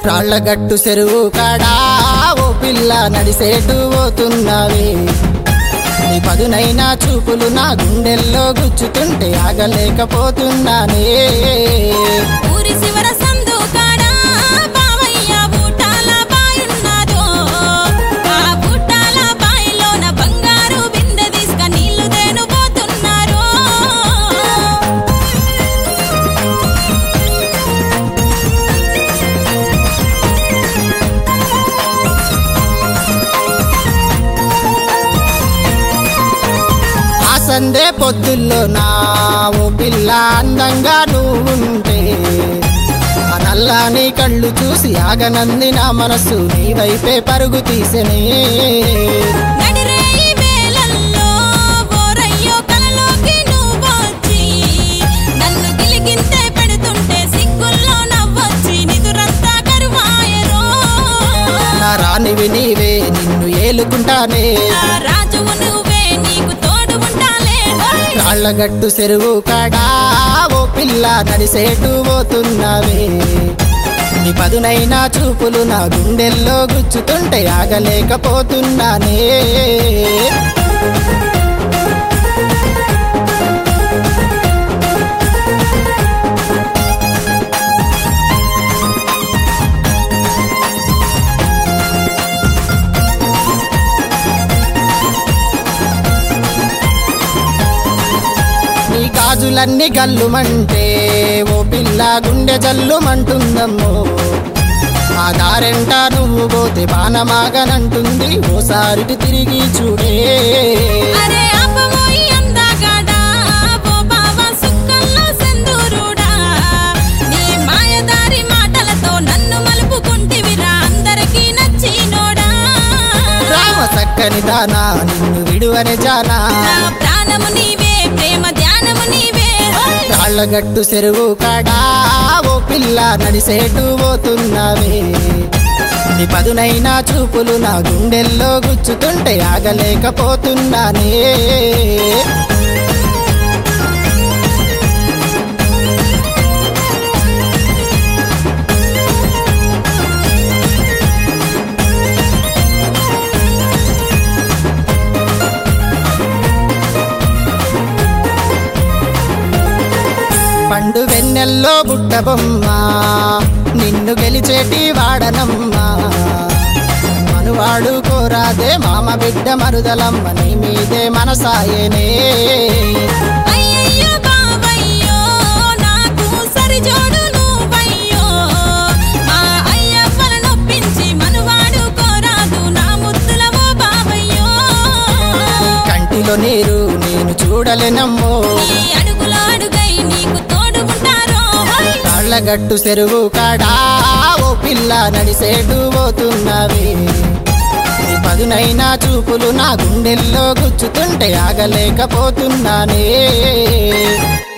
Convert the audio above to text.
రాళ్ళగట్టు చెరువు కాడా ఓ పిల్ల నడిసేటు పోతున్నావే నీ పదునైనా చూపులు నా గుండెల్లో గుచ్చుతుంటే ఆగలేకపోతున్నానే ఊరి శివర సందు కాడా బావయ్య బూటాల బాయున్నాదో ఆ బూటాల బాయిలోన బంగారు బిందె తీసుక నీళ్లు తేనుపోతున్నారు ఆ సందే పొద్దుల్లో నా ఓ పిల్ల అందంగా నువ్వుంటే ఆ నల్లాని కళ్ళు చూసి ఆగనంది నా మనసు నీ వైపే పరుగు తీసెనే నడిరేయి వేళల్లో ఓరయ్యో కలలోకి నువ్వొచ్చి నన్ను గిలిగింతే పెడుతుంటే సిగ్గుల్లో నవ్వొచ్చి నిదురంతా కరువాయరో నా రానివి నీవే నిన్ను ఏలుకుంటానే ఆ రాజువు నువ్వే నీకు తోడు ఉంటాలే హోయ్. రాళ్ళగట్టు చెరువు కాడా ఓ పిల్ల నడిసేటు పోతున్నావే నీ పదునైనా చూపులు నా గుండెల్లో గుచ్చుతుంటే ఆగలేకపోతున్నానే నీ గాజులన్నీ గల్లుమంటే ఓ పిల్ల గుండె జల్లుమంటుందమ్మో ఆ దారెంట నువ్వు పోతే బాణమాగనంటుంది ఓసారి తిరిగి చూడే అరే ఆపబోయి అందాగాడా, ఓ బావా సుక్కల్లో సెందూరుడా. నీ మాయదారి మాటలతో నన్ను మలుపుకుంటివిరా అందరికీ నచ్చినోడా. రామ చక్కని దానా నిన్ను విడువని జానా నా ప్రాణము నీవే ప్రేమ ధ్యానము నీవే హోయ్. రాళ్ళగట్టు చెరువు కాడా ఓ పిల్ల నడిసేటు పోతున్నావే నీ పదునైనా చూపులు నా గుండెల్లో గుచ్చుతుంటే ఆగలేకపోతున్నానే పండు వెన్నెల్లో బుట్ట బొమ్మ నిన్ను గెలిచేటి వాడనమ్మా మనువాడు కోరాదే మామ బిడ్డ మరుదలమ్మ నీ మీదే మనసాయనే అయ్యయ్యో బావయ్యో, నాకు సరిజోడు నువ్వయ్యో. మా అయ్యవ్వల నొప్పించి మనువాడు కోరాదు నా ముద్దుల ఓ బావయ్యో. కంటిలో నీరు నేను చూడలేనమ్మో నీ అడుగులో అడుగై నీకు తోడు ఉంటారో హోయ్. కాళ్ళగట్టు చెరువు కాడా ఓ పిల్ల నడిసేటు పోతున్నావే నీ పదునైనా చూపులు నా గుండెల్లో గుచ్చుతుంటే ఆగలేకపోతున్నానే